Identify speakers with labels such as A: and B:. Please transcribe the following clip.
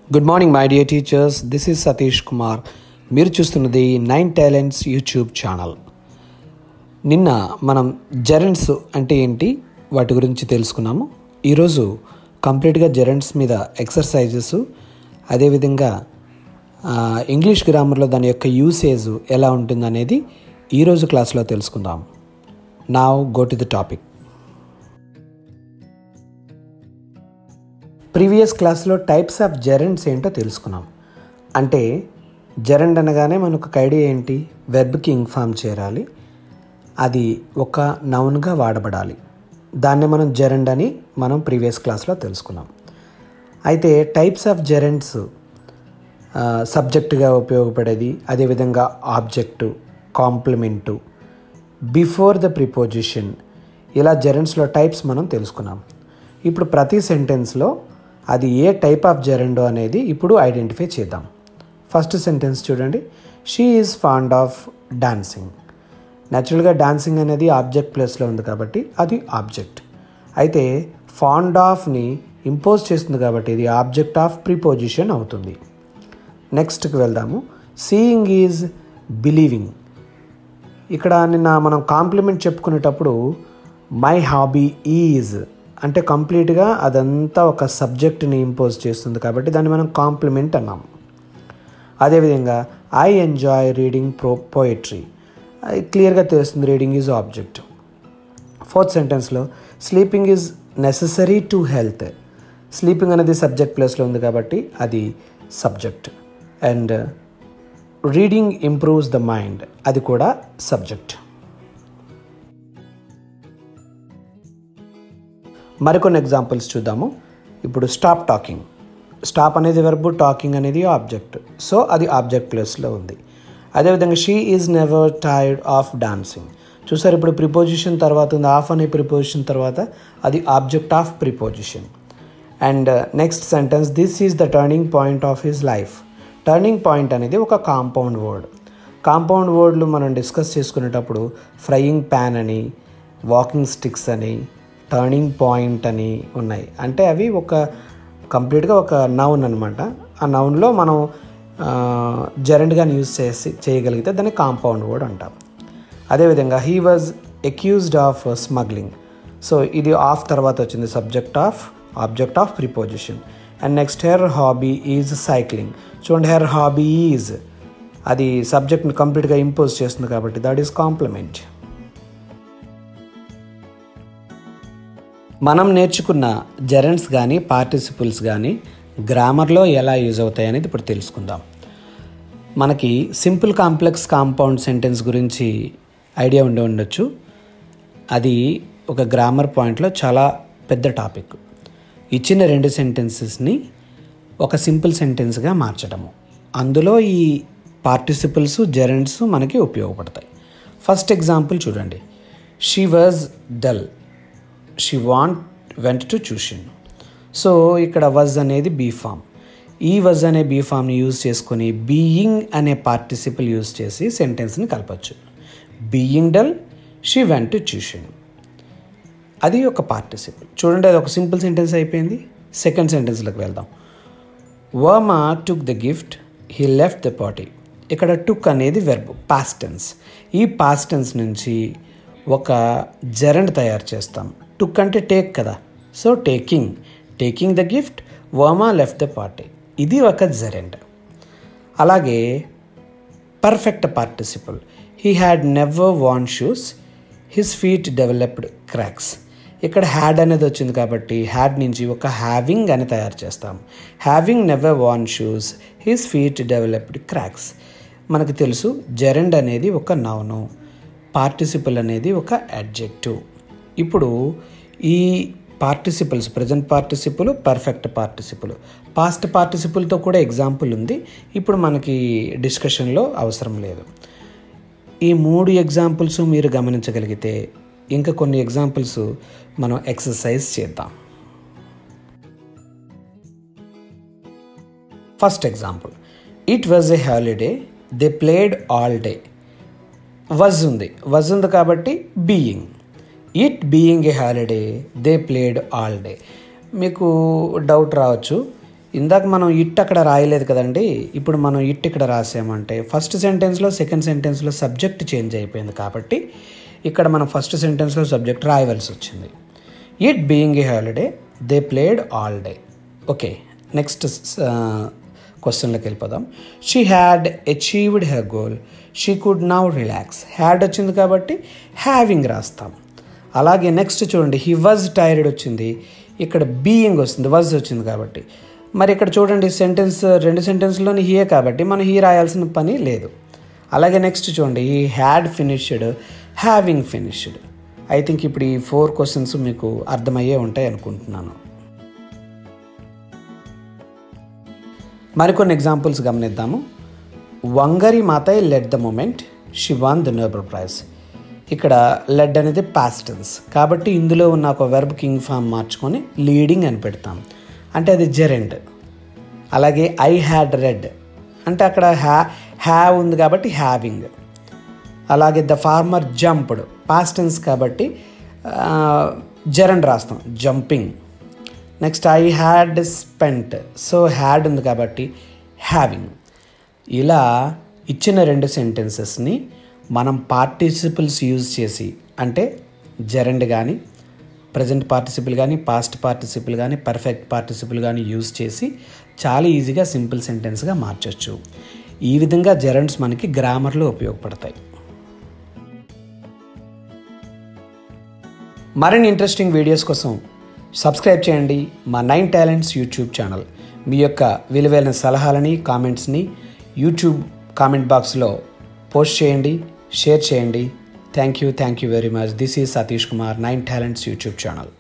A: good morning my dear teachers this is Satish Kumar మీరు చూస్తున్నది nine talents YouTube channel నిన్న మనం జెరెంట్స్ అంటే ఏంటి వాటి గురించి తెలుసుకున్నాము ఈరోజు కంప్లీట్గా జెరెంట్స్ మీద ఎక్సర్సైజెస్ అదేవిధంగా ఆ, ఇంగ్లీష్ గ్రామర్లో దాని యొక్క యూసేజ్ ఎలా ఉంటుందనేది ఈరోజు క్లాస్లో తెలుసుకుందాం నా go to the topic previous క్లాస్లో టైప్స్ ఆఫ్ జెరెంట్స్ ఏంటో తెలుసుకున్నాం అంటే జెరెండ్ అనగానే మనకు ఒక ఐడియా ఏంటి వెర్బ్కి ఇన్ఫామ్ చేరాలి అది ఒక నౌన్గా వాడబడాలి దాన్ని మనం జెరెండ్ అని మనం ప్రీవియస్ క్లాస్లో తెలుసుకున్నాం అయితే టైప్స్ ఆఫ్ జెరెంట్స్ సబ్జెక్టుగా ఉపయోగపడేది అదేవిధంగా object complement before the preposition ఇలా జెరెంట్స్లో టైప్స్ మనం తెలుసుకున్నాం ఇప్పుడు ప్రతి సెంటెన్స్లో అది ఏ టైప్ ఆఫ్ జెరెండో అనేది ఇప్పుడు ఐడెంటిఫై చేద్దాం ఫస్ట్ సెంటెన్స్ చూడండి she is fond of dancing న్యాచురల్గా డాన్సింగ్ అనేది ఆబ్జెక్ట్ ప్లేస్లో ఉంది కాబట్టి అది ఆబ్జెక్ట్ అయితే ఫాండ్ ఆఫ్ని ఇంపోజ్ చేస్తుంది కాబట్టి ఇది ఆబ్జెక్ట్ ఆఫ్ ప్రిపోజిషన్ అవుతుంది నెక్స్ట్కి వెళ్దాము సీయింగ్ ఈజ్ బిలీవింగ్ ఇక్కడ నిన్న మనం కాంప్లిమెంట్ చెప్పుకునేటప్పుడు మై హాబీ ఈజ్ అంటే కంప్లీట్గా అదంతా ఒక సబ్జెక్ట్ని ఇంపోజ్ చేస్తుంది కాబట్టి దాన్ని మనం కాంప్లిమెంట్ అన్నాం అదేవిధంగా ఐ ఎంజాయ్ రీడింగ్ ప్రో పోయిట్రీ అది క్లియర్గా తెలుస్తుంది రీడింగ్ ఈజ్ ఆబ్జెక్ట్ ఫోర్త్ సెంటెన్స్లో sleeping is necessary to health sleeping అనేది సబ్జెక్ట్ ప్లేస్లో ఉంది కాబట్టి అది subject and reading improves the mind అది కూడా సబ్జెక్ట్ మరికొన్ని ఎగ్జాంపుల్స్ చూద్దాము ఇప్పుడు స్టాప్ టాకింగ్ స్టాప్ అనేది వెర్బ్ టాకింగ్ అనేది ఆబ్జెక్ట్ సో అది ఆబ్జెక్ట్ ప్లేస్లో ఉంది అదేవిధంగా she is never tired of dancing చూసారు ఇప్పుడు ప్రిపోజిషన్ తర్వాత ఉంది ఆఫ్ అనే ప్రిపోజిషన్ తర్వాత అది object of preposition and next sentence this is the turning point of his life turning point అనేది ఒక కాంపౌండ్ వర్డ్ కాంపౌండ్ వర్డ్లు మనం డిస్కస్ చేసుకునేటప్పుడు ఫ్రైయింగ్ ప్యాన్ అని వాకింగ్ స్టిక్స్ అని టర్నింగ్ పాయింట్ అని ఉన్నాయి అంటే అవి ఒక కంప్లీట్గా ఒక నౌన్ అనమాట ఆ నౌన్లో మనం జెరెంట్గాని యూజ్ చేసి చేయగలిగితే దాన్ని కాంపౌండ్ వర్డ్ అంటాం అదేవిధంగా he was accused of smuggling so ఇది ఆఫ్ తర్వాత వచ్చింది subject of object of preposition and next her hobby is cycling చూడండి హెర్ హాబీ ఈజ్ అది సబ్జెక్ట్ని కంప్లీట్గా ఇంపోజ్ చేస్తుంది కాబట్టి దట్ ఈస్ కాంప్లిమెంట్ మనం నేర్చుకున్న జెరెంట్స్ కానీ పార్టిసిపుల్స్ కానీ గ్రామర్లో ఎలా యూజ్ అవుతాయి అనేది ఇప్పుడు తెలుసుకుందాం మనకి సింపుల్ కాంప్లెక్స్ కాంపౌండ్ సెంటెన్స్ గురించి ఐడియా ఉండి ఉండొచ్చు అది ఒక గ్రామర్ పాయింట్లో చాలా పెద్ద టాపిక్ ఇచ్చిన రెండు సెంటెన్సెస్ని ఒక సింపుల్ సెంటెన్స్గా మార్చడము అందులో ఈ పార్టిసిపుల్స్ జెరెంట్స్ మనకి ఉపయోగపడతాయి ఫస్ట్ ఎగ్జాంపుల్ చూడండి she was dull she want went to tuition so ఇక్కడ వజ్ అనేది బీ ఫామ్ ఈ వజ్ అనే బీ ఫామ్ని యూజ్ చేసుకొని బీయింగ్ అనే పార్టిసిపల్ యూజ్ చేసి సెంటెన్స్ని కలపచ్చు being dull she went to tuition అది ఒక పార్టిసిపల్ చూడండి అది ఒక సింపుల్ సెంటెన్స్ అయిపోయింది సెకండ్ సెంటెన్స్లోకి వెళ్దాం Varma took the gift he left the party ఇక్కడ టుక్ అనేది వెర్బ్ పాస్టెన్స్ ఈ పాస్టెన్స్ నుంచి ఒక జెరెండ్ తయారు చేస్తాం టుక్ అంటే టేక్ కదా so taking taking the gift Varma left the party ఇది ఒక జెరెండ్ అలాగే perfect participle he had never worn shoes his feet developed cracks ఇక్కడ హ్యాడ్ అనేది వచ్చింది కాబట్టి హ్యాడ్ నుంచి ఒక హ్యావింగ్ అని తయారు చేస్తాం having never worn shoes his feet developed cracks మనకు తెలుసు జెరెండ్ అనేది ఒక నౌను పార్టిసిపల్ అనేది ఒక అడ్జెక్టివ్ ఇప్పుడు ఈ participles present participle perfect participle past పార్టిసిపుల్తో కూడా ఎగ్జాంపుల్ ఉంది ఇప్పుడు మనకి డిస్కషన్లో అవసరం లేదు ఈ మూడు ఎగ్జాంపుల్స్ మీరు గమనించగలిగితే ఇంకా కొన్ని ఎగ్జాంపుల్స్ మనం ఎక్సర్సైజ్ చేద్దాం first example it was a holiday they played all day was ఉంది వజ్ ఉంది కాబట్టి being it being a holiday they played all day మీకు డౌట్ రావచ్చు ఇందాక మనం ఇట్ అక్కడ రాయలేదు కదండి ఇప్పుడు మనం ఇట్ ఇక్కడ రాసామంటే ఫస్ట్ సెంటెన్స్లో సెకండ్ సెంటెన్స్లో సబ్జెక్ట్ చేంజ్ అయిపోయింది కాబట్టి ఇక్కడ మనం ఫస్ట్ సెంటెన్స్లో సబ్జెక్ట్ రాయవలసి వచ్చింది it being a holiday they played all day okay next క్వశ్చన్లోకి వెళ్ళిపోదాం she had achieved her goal she could now relax had వచ్చింది కాబట్టి హ్యావింగ్ రాస్తాం అలాగే నెక్స్ట్ చూడండి హీ వాజ్ టైర్డ్ వచ్చింది ఇక్కడ బీయింగ్ వస్తుంది వాజ్ వచ్చింది కాబట్టి మరి ఇక్కడ చూడండి సెంటెన్స్ రెండు సెంటెన్స్లోని హీయే కాబట్టి మనం హీ రాయాల్సిన పని లేదు అలాగే నెక్స్ట్ చూడండి ఈ had finished having finished I think ఇప్పుడు ఈ ఫోర్ క్వశ్చన్స్ మీకు అర్థమయ్యే ఉంటాయి అనుకుంటున్నాను మరికొన్ని ఎగ్జాంపుల్స్ గమనిద్దాము Wangari Maathai led the movement she won the Nobel prize ఇక్కడ లెడ్ అనేది పాస్టెన్స్ కాబట్టి ఇందులో ఉన్న ఒక వెర్బ్ కింగ్ ఫామ్ మార్చుకొని లీడింగ్ అని పెడతాం అంటే అది జెరెండ్ అలాగే ఐ హ్యాడ్ రెడ్ అంటే అక్కడ హ్యా హ్యావ్ ఉంది కాబట్టి హ్యావింగ్ అలాగే ద ఫార్మర్ జంప్డ్ పాస్టెన్స్ కాబట్టి జెరెండ్ రాస్తాం jumping next I had spent so had ఉంది కాబట్టి హ్యావింగ్ ఇలా ఇచ్చిన రెండు సెంటెన్సెస్ని మనం పార్టిసిపుల్స్ యూజ్ చేసి అంటే జెరెండ్ కానీ ప్రజెంట్ పార్టిసిపుల్ కానీ పాస్ట్ పార్టిసిపుల్ కానీ పర్ఫెక్ట్ పార్టిసిపుల్ కానీ యూజ్ చేసి చాలా ఈజీగా సింపుల్ సెంటెన్స్గా మార్చొచ్చు ఈ విధంగా జెరెండ్స్ మనకి గ్రామర్లో ఉపయోగపడతాయి మరిన్ని ఇంట్రెస్టింగ్ వీడియోస్ కోసం సబ్స్క్రైబ్ చేయండి మా నైన్ టాలెంట్స్ యూట్యూబ్ ఛానల్ మీ యొక్క విలువైన సలహాలని కామెంట్స్ని యూట్యూబ్ కామెంట్ బాక్స్లో పోస్ట్ చేయండి షేర్ చేయండి thank you thank you very much this is Satish Kumar nine talents YouTube channel